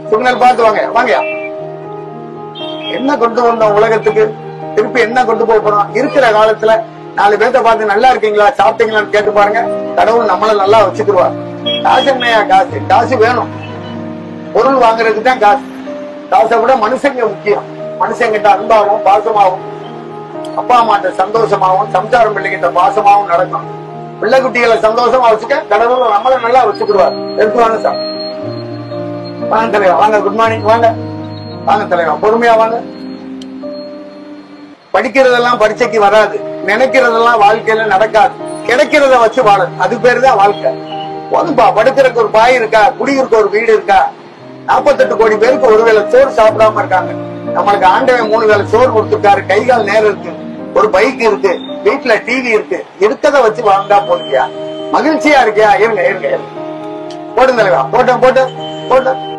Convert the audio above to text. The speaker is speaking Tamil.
சிக்னல் பார்த்து வாங்க வாங்கயா என்ன கொண்டு வந்தோம் உலகத்துக்கு திருப்பி என்ன கொண்டு போக போறோம் இருக்கிற காலத்துல நாலு பேர்த்த பார்த்து நல்லா இருக்கீங்களா சாப்பிட்டீங்களான்னு கேட்டு பாருங்க கடவுள் நம்மள நல்லா வச்சுக்கிடுவார் காசு என்னையா காசு காசு வேணும் பொருள் வாங்குறதுக்கு தான் காசு காசை விட மனுஷங்க முக்கியம் மனுஷங்கிட்ட அன்பாவும் பாசமாவும் அப்பா அம்மாட்ட சந்தோஷமாவும் சம்சாரம் பிள்ளைகிட்ட பாசமாவும் நடக்கும் பிள்ளை குட்டிகளை சந்தோஷமா வச்சுக்க கடவுள் நம்மள நல்லா வச்சுக்கிடுவார் எடுத்துவாங்க சார் வாங்க தலைவா வாங்க குட் மார்னிங் வாங்க வாங்க தலைவா பொறுமையா வாங்க படிக்கிறதெல்லாம் பரீட்சைக்கு வராது நினைக்கிறதெல்லாம் வாழ்க்கையில நடக்காது கிடைக்கிறத வச்சு வாழ அது பேரு தான் வாழ்க்கை போதும்பா படுக்கிறதுக்கு ஒரு பாய் இருக்கா குடியிருக்க ஒரு வீடு இருக்கா நாற்பத்தெட்டு கோடி பேருக்கு ஒருவேளை சோறு சாப்பிடாம இருக்காங்க நம்மளுக்கு ஆண்டவன் மூணு வேளை சோறு கொடுத்துருக்காரு கை கால் நேரம் இருக்கு ஒரு பைக் இருக்கு வீட்டுல டிவி இருக்கு இருக்கத வச்சு வாழ்ந்தா போதுக்கியா மகிழ்ச்சியா இருக்கியா இருங்க இருங்க இருங்க போட்டு தலைவா போட்டேன் போட்டேன் போட்டேன்